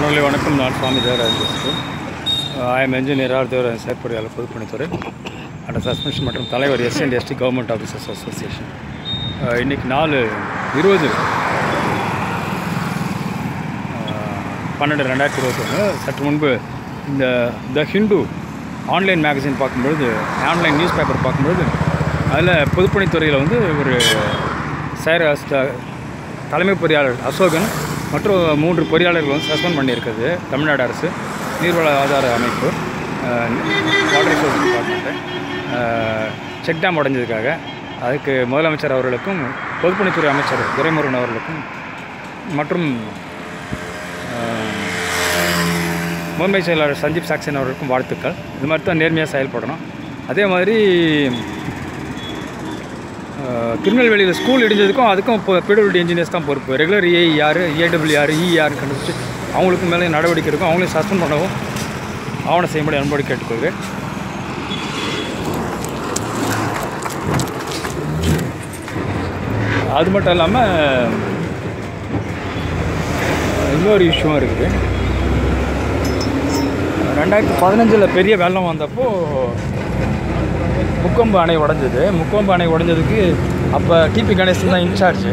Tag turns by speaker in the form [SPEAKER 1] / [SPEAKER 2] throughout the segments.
[SPEAKER 1] மாணவர்களே வணக்கம் நான் சுவாமி தேவராஜ் பேசுகிறேன் I'm engineer R Devaraj செயற்பொறியாளர் பொதுப்பணித்துறை அண்ட் சஸ்பென்ஷன் மற்றும் தலைவர் S and ST government officers association இன்றைக்கி நாலு இருபது பன்னெண்டு ரெண்டாயிரத்தி இருபத்தொன்று சற்று முன்பு இந்த த ஹிந்து ஆன்லைன் மேகசின் பார்க்கும்பொழுது ஆன்லைன் நியூஸ் பேப்பர் பார்க்கும்பொழுது அதில் பொதுப்பணித்துறையில் வந்து ஒரு செயற தலைமை பொறியாளர் அசோகன் மற்றும் மூன்று பொறியாளர்கள் வந்து சஸ்பெண்ட் பண்ணியிருக்குது தமிழ்நாடு அரசு நீர்வள ஆதார அமைப்பு water resource department check dam உடைஞ்சதுக்காக அதுக்கு முதலமைச்சர் அவர்களுக்கும் பொதுப்பணித்துறை அமைச்சர் துரைமுருகன் அவர்களுக்கும் மற்றும் ஆஹ், முதன்மை செயலாளர் சஞ்சீப் சாக்சேன் அவர்களுக்கும் வாழ்த்துக்கள் இது மாதிரி தான் நேர்மையாக செயல்படணும் அதே மாதிரி ஆஹ், திருநெல்வேலியில் ஸ்கூல் இடிஞ்சதுக்கும் அதுக்கும் இப்போ பிடபிள்யூடி இன்ஜினியர்ஸ் தான் பொறுப்பு ரெகுலர் ஏ யார் ஏடபிள்யூ யார் இ யாருன்னு கண்டுபிடிச்சு அவங்களுக்கு மேலே நடவடிக்கை இருக்கும் அவங்களையும் சஸ்பெண்ட் பண்ணவும் ஆவணம் செய்யும்படி அன்போடு கேட்டுக்கொள்கிறேன் அது மட்டும் இல்லாமல் இன்னொரு இஷ்யூவும் இருக்குது ரெண்டாயிரத்தி பதினஞ்சில் பெரிய வெள்ளம் வந்தப்போ முக்கொம்பு அணை உடஞ்சது முக்கொம்பு அணை உடஞ்சதுக்கு அப்போ டிபி கணேசன் தான் இன்சார்ஜ்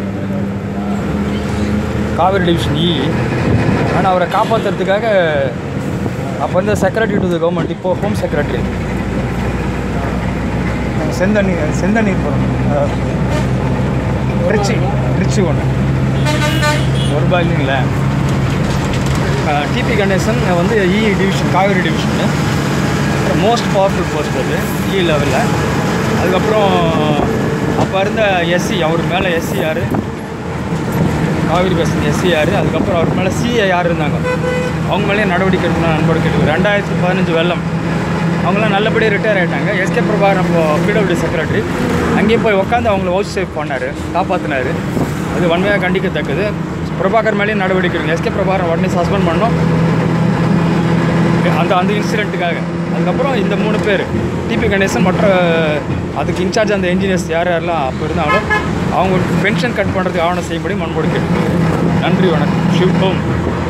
[SPEAKER 1] காவிரி டிவிஷன் இ ஆனால் அவரை காப்பாற்றுறதுக்காக அப்போ வந்து செக்ரட்டரி டு த கவர்மெண்ட் இப்போ ஹோம் செக்ரட்டரி செந்தண்ணி செந்தண்ணீர் திருச்சி திருச்சி ஒன்று ஒரு ரூபாய் இல்லைங்களே டிபி கணேசன் வந்து E division Kaveri division most powerful post அது இ லெவலில் அதுக்கப்புறம் அப்போ இருந்த எஸ்சி அவர் மேலே எஸ்சி யார் காவிரி பேசன் எஸ்சி யார் அதுக்கப்புறம் அவர் மேலே சிஏ யார் இருந்தாங்க அவங்க மேலேயே நடவடிக்கை எடுக்கணும் நண்பர் கேட்டு ரெண்டாயிரத்தி பதினஞ்சு வெள்ளம் அவங்களாம் நல்லபடியாக ரிட்டையர் ஆகிட்டாங்க எஸ்கே பிரபாகர் நம்ம பிடபிள்யூ செக்ரட்டரி அங்கேயே போய் உட்காந்து அவங்கள ஹவுஸ் சேஃப் பண்ணார் காப்பாற்றினார் அது வன்மையாக கண்டிக்கத்தக்கது பிரபாகர் மேலேயும் நடவடிக்கை எடுக்கணும் எஸ்கே பிரபாகர் உடனே சஸ்பெண்ட் பண்ணோம் அந்த அந்த இன்சிடெண்ட்டுக்காக அதுக்கப்புறம் இந்த மூணு பேர் டிபி கணேசன் மற்ற அதுக்கு இன்சார்ஜ் அந்த இன்ஜினியர்ஸ் யார் யாரெல்லாம் அப்போ இருந்தாங்களோ அவங்களுக்கு பென்ஷன் கட் பண்ணுறதுக்கு ஆவணம் செய்யும்படி மண்போடு கேட்டு நன்றி வணக்கம் ஷிவ் ஹோம்